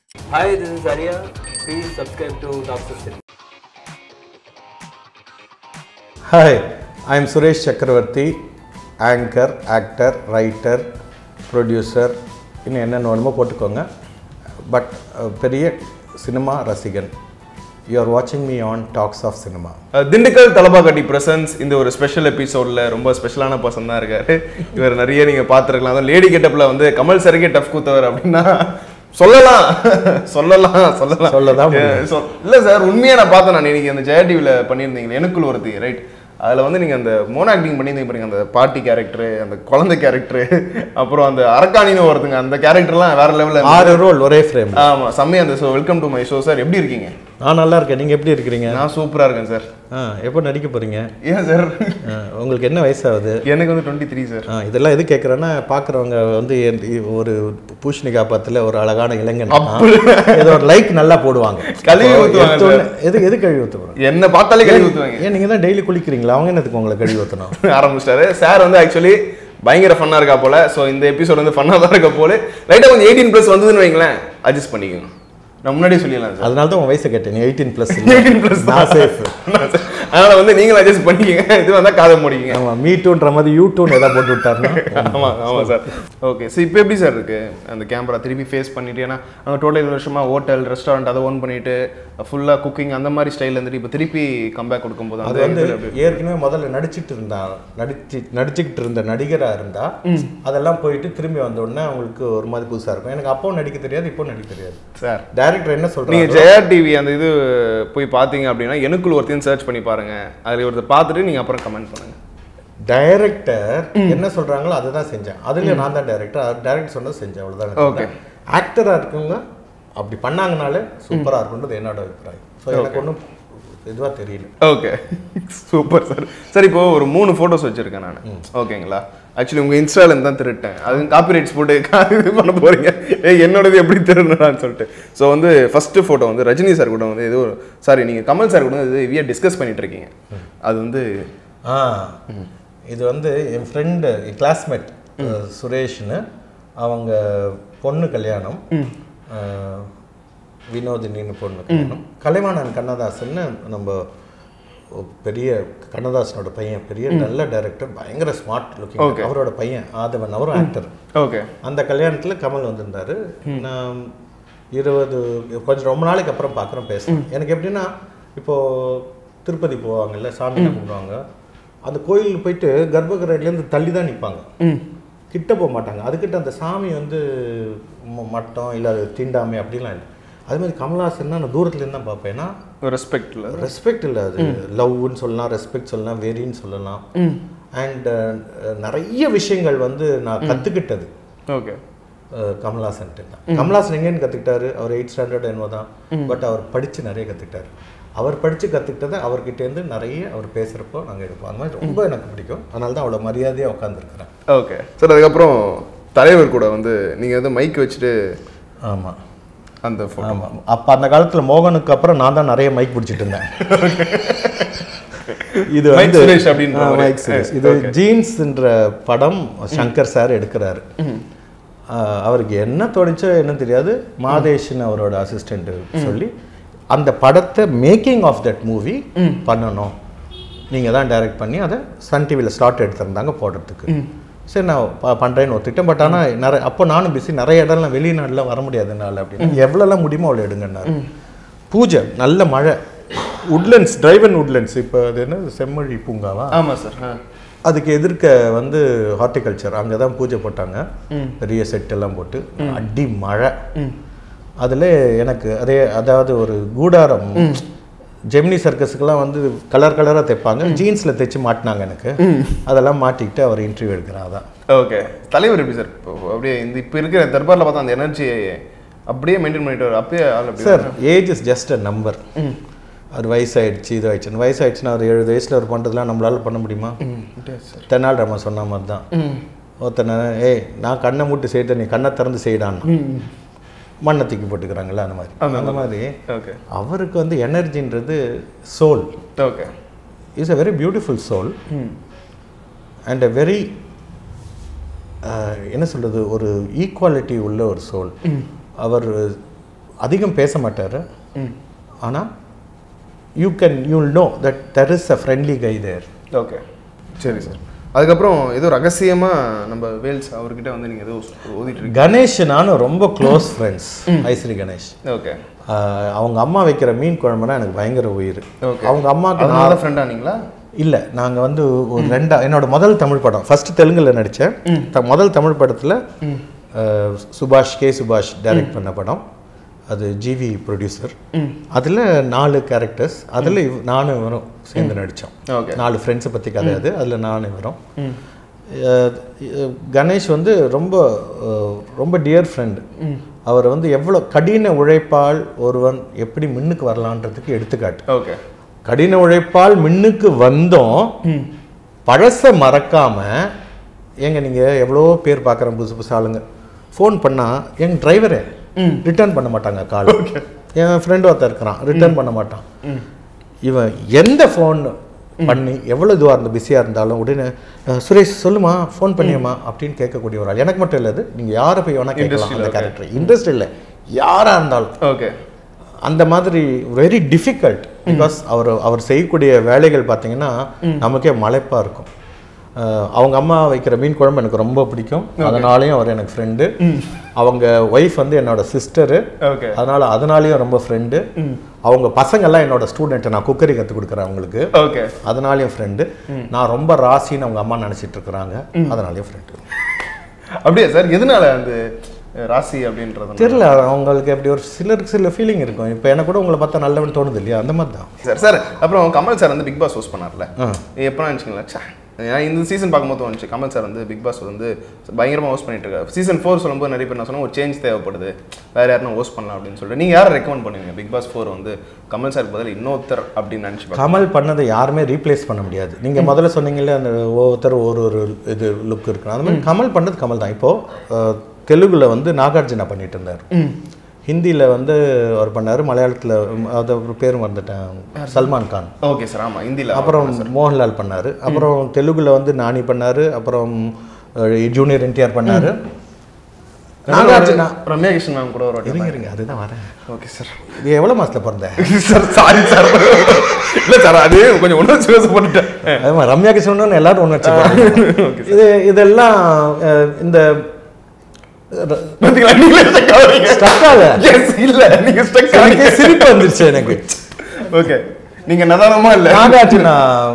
Hi, this is Arya. Please subscribe to Doctor City. Hi I am Suresh Chakravarthy anchor actor writer producer இன்னும் என்னென்ன வேணுமோ போட்டுக்கோங்க but பெரிய cinema ரசிகன் யூ ஆர் வாட்சிங் me on talks of cinema ah Dindigul Thalappakatti presence இந்த ஒரு ஸ்பெஷல் எபிசோடில் ரொம்ப ஸ்பெஷலான பர்சன் தான் இருக்காரு இவர் நிறைய நீங்க பார்த்துருக்கலாம் அதான் லேடி கெட்டப்ல வந்து கமல் சருகே டஃப் கூத்தவர் அப்படின்னா சொல்லலாம் சொல்லலாம் சொல்லலாம் சொல்லதான் முடியும். அஹ் சொ- இல்ல சார் உண்மையா நான் பார்த்தேன் நான் இன்னைக்கு அந்த ஜெயா டிவியில் பண்ணியிருந்தீங்க எனக்குள்ள ஒருத்தி ரைட் அதில் வந்து நீங்கள் அந்த மோனோ ஆக்டிங் பண்ணியிருந்தீங்க பாருங்க அந்த பாட்டி கேரக்டர் அந்த குழந்தை கேரக்டர் அப்புறம் அந்த அரக்காணின்னு ஒருத்தங்க அந்த கேரக்டர்லாம் வேற லெவலில் ஆறு ரோல் ஒரே ஃப்ரேம் ஆமா செம்மையா அந்த so welcome to my show sir எப்படி இருக்கீங்க நான் நல்லா இருக்கேன் நீங்கள் எப்படி இருக்கிறீங்க நான் சூப்பரா இருக்கேன் சார் ஆ எப்போ நடிக்க போகிறீங்க ஏன் சார் உங்களுக்கு என்ன வயசாகுது எனக்கு வந்து டுவெண்ட்டி த்ரீ சார் ஆ இதெல்லாம் எது கேட்குறேன்னா பார்க்குறவங்க வந்து என்- இ- ஒரு பூஷணி காப்பாத்தில் ஒரு அழகான இளைஞன் ஏதோ ஒரு லைக் நல்லா போடுவாங்க கழுவி இப்போ ஊத்துவாங்க எடுத்த உடனே- எது எது கழுவி ஊற்றுறோம் என்ன பார்த்தாலே கழுவி ஊற்றுவாங்க ஏன் நீங்கள் தான் டெய்லி குளிக்கிறீங்களா அவங்க என்னத்துக்கு உங்களை கழுவி ஊற்றணும் ஆரம்பிச்சிட்டாரு சார் வந்து ஆக்சுவலி பயங்கர ஃபன்னா இருக்கா போல ஸோ இந்த எபிசோட் வந்து ஃபன்னா தான் இருக்க போல லைட்டாக கொஞ்சம் எயிட்டீன் ப்ளஸ் வந்ததுன்னு வைங்களேன் அட்ஜஸ்ட் பண்ணிக்கோங்க நான் முன்னாடியே சொல்லிடலாம் சார் அதனால தான் உன் வயசை கேட்டேன் நீ எயிட்டீன் ப்ளஸ் எயிட்டீன் ப்ளஸ் நான் சேஃப் அதனால வந்து நீங்களும் அட்ஜஸ்ட் பண்ணிக்கங்க இது வந்தால் காதை முடிக்கங்க ஆமாம் மீ டூன்ற மாதிரி யூ டூன்னு எதாவது போட்டு விட்டாருன்னா ஆமா ஆமா சார் ஓகே ஸோ இப்போ எப்படி சார் இருக்கு அந்த கேமரா திருப்பி ஃபேஸ் பண்ணிட்டு ஏன்னா அங்கே டோட்டல் இருபது வருஷமா ஹோட்டல் ரெஸ்டாரண்ட் அதை ஓன் பண்ணிட்டு ஃபுல்லா குக்கிங் அந்த மாதிரி ஸ்டைல் இருந்துட்டு இப்போ திருப்பி கம்பேக் கொடுக்கும்போது அது அந்த வந்து இதுல எப்படி- ஏற்கனவே முதல்ல நடிச்சிட்டு இருந்தா நடிச்சு நடிச்சுக்கிட்டு இருந்த நடிகரா இருந்தா அதெல்லாம் போயிட்டு திரும்பி வந்த உடனே அவங்களுக்கு ஒரு மாதிரி புதுசா இருக்கும் எனக்கு அப்பவும் நடிக்க தெரியாது இப்போ நடிக்க தெரியாது சார் டைரக்டர் என்ன நீங்க சொல்றாங்க ஜெயா டிவி அந்த இது போய் பார்த்தீங்க அப்படின்னா எனக்குள்ள ஒருத்தையும் சர்ச் பண்ணி பாருங்க அதில் ஒருத்தர் பார்த்துட்டு நீங்க அப்புறம் கமெண்ட் பண்ணுங்க டைரக்டர் என்ன சொல்றாங்களோ அதை தான் செஞ்சேன் அதுல நான் தான் டைரக்டர் டைரக்டர் சொன்னது செஞ்சேன் Okay. அவ்வளவுதான் ஆக்டரா இருக்கவங்க அப்படி பண்ணாங்கனாலே சூப்பரா இருக்கும்ன்றது என்னோட அபிப்பிராயம் ஸோ எனக்கு ஒன்றும் இதுவா தெரியல ஓகே சூப்பர் சார் சார் இப்போ ஒரு மூணு ஃபோட்டோஸ் வச்சிருக்கேன் நான் ஓகேங்களா ஆக்சுவலி உங்க இன்ஸ்டால இருந்து தான் திருட்டேன் அது காப்பிரைட்ஸ் போட்டு கா- இது பண்ண போறீங்க ஏய் என்னோடது எப்படி திருடுறான்னு சொல்லிட்டு ஸோ வந்து ஃபர்ஸ்ட் ஃபோட்டோ வந்து ரஜினி சார் கூட வந்து ஏதோ சாரி நீங்க கமல் சார் கூட வந்து இது டிஸ்கஸ் பண்ணிட்டு இருக்கீங்க அது வந்து ஆ இது வந்து என் ஃப்ரெண்டு என் கிளாஸ்மேட் சுரேஷ்னு அவங்க பொண்ணு கல்யாணம் அஹ், வினோதினின்னு பொண்ணு கல்யாணம் கலைவாணன் கண்ணதாசன்னு நம்ம ஒரு பெரிய கண்ணதாசனோட பையன் பெரிய நல்ல டைரக்டர் பயங்கர ஸ்மார்ட் லுக்கிங் Okay. அவரோட பையன் ஆதவன் அவரும் ஆக்டர் ஓகே அந்த கல்யாணத்தில் கமல் வந்திருந்தாரு நான் இருபது கொஞ்சம் ரொம்ப நாளைக்கு அப்புறம் பார்க்குறோம் பேசுகிறேன் எனக்கு எப்படின்னா இப்போ திருப்பதி போவாங்கல்ல சாமி கும்பிடுவாங்க அந்த கோயிலுக்கு போயிட்டு கர்ப்பகிரகத்துலேருந்து தள்ளி தான் நிற்பாங்க கிட்ட போக மாட்டாங்க அதுக்கிட்ட அந்த சாமி வந்து ம- மட்டம் இல்லை அது தீண்டாமை அப்படிலாம் இல்லை அதே மாதிரி கமல்ஹாசன்னா நான் தூரத்துலேருந்து தான் பார்ப்பேன் ஏன்னா ரெஸ்பெக்ட்ல ரெஸ்பெக்ட் இல்லை அது லவ்னு சொல்லலாம் ரெஸ்பெக்ட் சொல்லலாம் வெறின்னு சொல்லலாம் அண்ட் நிறைய விஷயங்கள் வந்து நான் கற்றுக்கிட்டது ஓகே கமல்ஹாசன் தான் கமல்ஹாசன் எங்கேன்னு கற்றுக்கிட்டாரு அவர் எயிட் ஸ்டாண்டர்ட் என்னவோ தான் பட் அவர் படித்து நிறைய கற்றுக்கிட்டாரு அவர் படித்து கற்றுக்கிட்டதை அவர்கிட்டேருந்து நிறைய அவர் பேசுகிறப்போ நாங்கள் எடுப்போம் அந்த மாதிரி ரொம்ப எனக்கு பிடிக்கும் அதனால தான் அவ்வளோ மரியாதையாக உட்காந்துருக்குறேன் ஓகே சார் அதுக்கப்புறம் தலைவர் கூட வந்து நீங்க வந்து மைக் வச்சுட்டு ஆமாம் அந்த ஃபோட்டோ ஆமாம் அப்போ அந்த காலத்தில் மோகனுக்கு அப்புறம் நான் தான் நிறைய மைக் பிடிச்சிட்டு இருந்தேன் இது மைக் வந்து சுரேஷ் அப்படின்ற ஆ, மாதிரி. மைக் சுரேஷ். இது ஜீன்ஸ்ன்ற படம் சங்கர் சார் எடுக்கிறாரு ஆ, அவருக்கு என்ன தோணுச்சோ என்ன தெரியாது மாதேஷன் அவரோட அசிஸ்டன்ட் சொல்லி அந்த படத்தை மேக்கிங் ஆஃப் தட் மூவி பண்ணணும் நீங்கள் தான் டைரக்ட் பண்ணி அதை சன் டிவியில் ஸ்லாட் எடுத்திருந்தாங்க போடுறதுக்கு சரி நான் ப- பண்றேன்னு ஒத்துக்கிட்டேன் பட் ஆனால் நிறைய அப்போ நானும் பிஸி நிறைய இடம்லாம் வெளிநாடுலாம் வர முடியாது என்னால் அப்படின்னு எவ்வளோலாம் முடியுமோ அவ்வளோ எடுங்கன்னாரு பூஜை நல்ல மழை உட்லண்ட்ஸ் டிரைவன் உட்லண்ட்ஸ் இப்போ அது என்ன செம்மொழி பூங்காவா ஆமா சார் அதுக்கு எதிர்க்க வந்து ஹார்டிகல்ச்சர் அங்கே தான் பூஜை போட்டாங்க பெரிய செட் எல்லாம் போட்டு அடி மழை அதில் எனக்கு அதே அதாவது ஒரு கூடாரம் ஜெமினி சர்க்கஸுக்கெல்லாம் வந்து கலர் கலராக தைப்பாங்க ஜீன்ஸில் தைச்சு மாட்டினாங்க எனக்கு அதெல்லாம் மாட்டிக்கிட்டு அவர் இன்டர்வியூ எடுக்கிறான் அதான் ஓகே தலைவர் எப்படி சார் இப்போ அப்படியே இந்த இப்போ இருக்கிற தர்பாரில் பார்த்தா அந்த எனர்ஜி அப்படியே மெயின்டைன் பண்ணிட்டு வர அப்பயே ஆள் அப்படி sir age is just a number அவர் வயசாயிடுச்சு இது ஆயிடுச்சு வயசாயிடுச்சுன்னா அவர் எழுபது வயசில் அவர் பண்ணுறதுலாம் நம்மளால பண்ண முடியுமா சார் தென்னால் ராமன் சொன்ன மாதிரி தான் ஒருத்தனை ஏய் நான் கண்ணை மூட்டு செய்த நீ கண்ணை திறந்து செய்டான்னு மண்ணை தூக்கி போட்டுக்கிறாங்கல்ல அந்த மாதிரி அந்த மாதிரி ஓகே அவருக்கு வந்து எனர்ஜின்றது soul okay is a very beautiful soul and a very என்ன சொல்கிறது ஒரு ஈக்குவாலிட்டி உள்ள ஒரு சோல் அவர் அதிகம் பேச மாட்டார் ஆனால் you can you'll know that there is a friendly guy there okay சரி சார் அதுக்கப்புறம் ஏதோ ரகசியமா நம்ம வேல்ஸ் அவர்கிட்ட வந்து நீங்க ஏதோ ஓதிட்டு இருக்கீங்க கணேஷ் நானும் ரொம்ப க்ளோஸ் ஃப்ரெண்ட்ஸ் ஐஸ்ரீ கணேஷ் ஓகே ஆஹ் அவங்க அம்மா வைக்கிற மீன் குழம்புனா எனக்கு பயங்கர உயிர் Okay. அவங்க அம்மாவுக்கு நான் அதனால ஃப்ரெண்டா நீங்களா இல்லை நாங்கள் வந்து ஒரு ரெண்டா என்னோட முதல் தமிழ் படம் ஃபர்ஸ்ட் தெலுங்குல நடித்தேன் த- முதல் தமிழ் படத்தில் சுபாஷ் கே சுபாஷ் டைரக்ட் பண்ண படம் அது ஜிவி ப்ரொடியூசர் அதில் நாலு கேரக்டர்ஸ் அதில் நானும் இவரும் சேர்ந்து நடித்தோம் ஓகே நாலு ஃப்ரெண்ட்ஸை பற்றி கதை அது அதில் நானும் இவரும் அஹ் அஹ் கணேஷ் வந்து ரொம்ப அஹ் ரொம்ப டியர் ஃப்ரெண்டு அவர் வந்து எவ்வளோ கடின உழைப்பால் ஒருவன் எப்படி முன்னுக்கு வரலான்றதுக்கு எடுத்துக்காட்டு ஓகே கடின உழைப்பால் மின்னுக்கு வந்தோம் பழச மறக்காம ஏங்க நீங்க எவ்வளோ பேர் பார்க்குறேன் புதுசு புதுசு ஆளுங்க ஃபோன் பண்ணா எங்க டிரைவரே ரிட்டர்ன் பண்ண மாட்டாங்க கால் என் ஃப்ரெண்டு ஒருத்தன் இருக்கிறான் ரிட்டர்ன் பண்ண மாட்டான் இவன் எந்த ஃபோன் பண்ணி எவ்வளோ இதுவாக இருந்த பிஸியாக இருந்தாலும் உடனே "அஹ், சுரேஷ் சொல்லுமா ஃபோன் பண்ணியம்மா அப்படின்னு கேட்கக்கூடிய ஒரு ஆள் எனக்கு மட்டும் இல்லை அது நீங்கள் யாரை போய் வேணா கேட்கலாம் அந்த கேரக்டர் இன்ட்ரெஸ்ட் இல்லை யாராக இருந்தாலும் ஓகே அந்த மாதிரி வெரி டிஃபிகல்ட் பிகாஸ் அவர் அவர் செய்யக்கூடிய வேலைகள் பார்த்தீங்கன்னா நமக்கே மலைப்பாக இருக்கும் அஹ் அவங்க அம்மா வைக்கிற மீன் குழம்பு எனக்கு ரொம்ப பிடிக்கும் அதனாலையும் அவர் எனக்கு ஃப்ரெண்டு அவங்க ஒய்ஃப் வந்து என்னோட சிஸ்டரு ஓகே அதனால அதனாலையும் ரொம்ப ஃப்ரெண்டு அவங்க பசங்கெல்லாம் என்னோட ஸ்டூடெண்ட் நான் குக்கரி கற்றுக் கொடுக்குறேன் அவங்களுக்கு ஓகே அதனாலையும் ஃப்ரெண்டு நான் ரொம்ப ராசின்னு அவங்க அம்மா நினச்சிட்டு இருக்கிறாங்க அதனாலையும் ஃப்ரெண்டு அப்படியே சார் எதனால அந்த அஹ், ராசி அப்படின்றது தெரியல அவங்களுக்கு அப்படி ஒரு சிலருக்கு சில ஃபீலிங் இருக்கும் இப்போ எனக்கு கூட உங்களை பார்த்தா நல்லவன் தோணுது இல்லையா அந்த மாதிரி தான் சார் சார் அப்புறம் கமல் சார் வந்து பிக் பாஸ் ஹோஸ்ட் பண்ணார்ல எப்போ நினச்சிங்களா ச்சே ஏன்னா இந்த சீசன் பார்க்கும்போது தோணுச்சு கமல் சார் வந்து பிக் பாஸ் வந்து பயங்கரமாக ஹோஸ்ட் பண்ணிட்டு இருக்காரு சீசன் ஃபோர் சொல்லும்போது நிறைய பேர் நான் சொன்னேன் ஒரு சேஞ்ச் தேவைப்படுது வேற யாரும் ஹோஸ்ட் பண்ணலாம் அப்படின்னு சொல்லிட்டு நீங்கள் யாரை ரெக்கமெண்ட் பண்ணுவீங்க பிக் பாஸ் ஃபோர் வந்து கமல் சாருக்கு பதில் இன்னொருத்தர் அப்படின்னு நினச்சி பார்க்க கமல் பண்ணதை யாருமே ரீப்ளேஸ் பண்ண முடியாது நீங்க முதல்ல சொன்னீங்கல்ல அந்த ஒவ்வொருத்தர் ஒரு ஒரு இது லுக் இருக்கு அந்த மாதிரி கமல் பண்ணது கமல் தான் இப்போ அஹ், தெலுங்குல வந்து நாகார்ஜுனா பண்ணிட்டு இருந்தார் ஹிந்தியில வந்து அவர் பண்ணாரு மலையாளத்துல உம், அது ஒரு பேர் மறந்துட்டேன் சல்மான் கான் ஓகே சார் ஆமாம் ஹிந்தியில் அப்புறம் மோகன்லால் பண்ணாரு அப்புறம் தெலுங்குல வந்து நானி பண்ணாரு அப்புறம் ஜூனியர் என்டிஆர் பண்ணாரு நாகார்ஜுனா ரம்யா கிருஷ்ணன் மேம் கூட ஒரு வாட்டி இருங்க இருங்க அதுதான் வரேன் ஓகே சார் இது எவ்வளவு மாசத்துல பிறந்தேன் சார் சாரி சார் இல்லை சார் அது கொஞ்சம் உணர்ச்சி வசப்பட்டுட்டேன் ஆமா ரம்யா கிருஷ்ணன் எல்லாரும் ஒன்று வச்சுப்பாங்க இது இதெல்லாம் அஹ், இந்த பார்த்தீங்களா நீங்களே ஸ்டக் ஆகிறீங்க ஸ்டக் ஆக எஸ் இல்ல நீங்க ஸ்டக் எனக்கே ஆகிறீங்க சிரிப்பு வந்துருச்சு எனக்கு ஓகே நீங்க நதானமா இல்ல நாகார்ஜுனா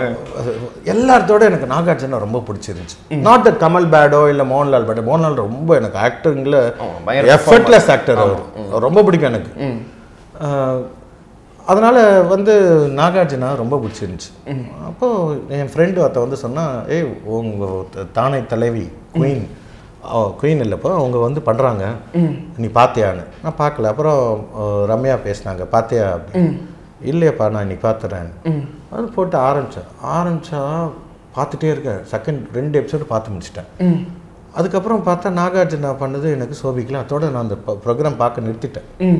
எல்லாத்தோட எனக்கு நாகார்ஜுனா ரொம்ப பிடிச்சிருந்துச்சு நாட் த கமல் பேடோ இல்ல மோகன்லால் பேடோ மோகன்லால் ரொம்ப எனக்கு ஆக்டரிங்ல ஆமா, பயங்கர எஃபர்ட்லெஸ் ஆக்டர் அவர் ரொம்ப பிடிக்கும் எனக்கு அஹ், அதனால வந்து நாகார்ஜுனா ரொம்ப பிடிச்சிருந்துச்சு அப்போ என் ஃப்ரெண்டு ஒருத்த வந்து சொன்னா ஏய் உங்க தானை தலைவி குயின் குயின் இல்லைப்போ அவங்க வந்து பண்றாங்க நீ பார்த்தியான்னு நான் பார்க்கல அப்புறம் அஹ், ரம்யா பேசினாங்க பார்த்தியா அப்படின்னு இல்லையப்பா நான் இன்னைக்கு பார்த்துறேன் அது போட்டு ஆரம்பித்தேன் ஆரம்பித்தா பார்த்துட்டே இருக்கேன் செகண்ட் ரெண்டு எபிசோடு பார்த்து முடிச்சிட்டேன் அதுக்கப்புறம் பார்த்தா நாகார்ஜுனா பண்ணது எனக்கு சோபிக்கல அதோட நான் அந்த ப்ரோக்ராம் பார்க்க நிறுத்திட்டேன்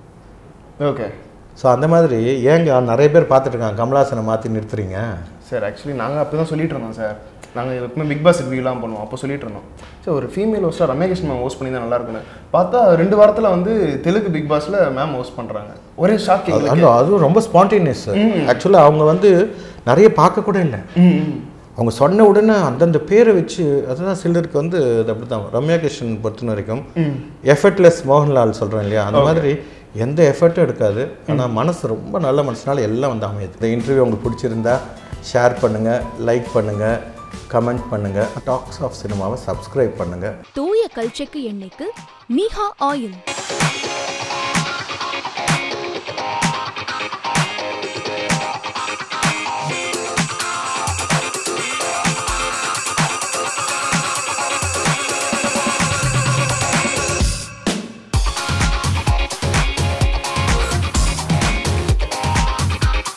ஓகே ஸோ அந்த மாதிரி ஏங்க நிறைய பேர் பார்த்துட்டு இருக்காங்க கமலாசனை மாற்றி நிறுத்துறீங்க சார் ஆக்சுவலி நாங்க அப்பதான் சொல்லிட்டு இருந்தோம் சார் நாங்க எப்பவுமே பிக் பாஸ் ரிவ்யூலாம் பண்ணுவோம் அப்போ சொல்லிட்டு இருந்தோம் சார் ஒரு ஃபீமேல் ஹோஸ்டா ரம்யா கிருஷ்ணன் மேம் ஹோஸ்ட் பண்ணி தான் நல்லா இருக்குன்னு பார்த்தா ரெண்டு வாரத்துல வந்து தெலுங்கு பிக் பாஸ்ல மேம் ஹோஸ்ட் பண்றாங்க ஒரே ஷாக்கிங் அது- அந்த அதுவும் ரொம்ப ஸ்பான்டேனியஸ் ஆக்சுவலாக அவங்க வந்து நிறைய பார்க்க கூட இல்லை அவங்க சொன்ன உடனே அந்தந்த பேரை வச்சு அதுதான் சிலருக்கு வந்து அது அப்படி தான் ரம்யா கிருஷ்ணன் பொறுத்த வரைக்கும் எஃபர்ட்லெஸ் மோகன்லால் சொல்கிறேன் இல்லையா அந்த மாதிரி எந்த எஃபர்ட்டும் எடுக்காது ஆனால் மனசு ரொம்ப நல்ல மனசுனால எல்லாம் வந்து அமையுது இந்த இன்டர்வியூ உங்களுக்கு பிடிச்சிருந்தா ஷேர் பண்ணுங்கள் லைக் பண்ணுங்கள் கமெண்ட் பண்ணுங்கள் டாக்ஸ் ஆஃப் சினிமாவை சப்ஸ்கிரைப் பண்ணுங்கள் தூய கல்ச்செக்கு எண்ணெய்க்கு மீஹா ஆயில்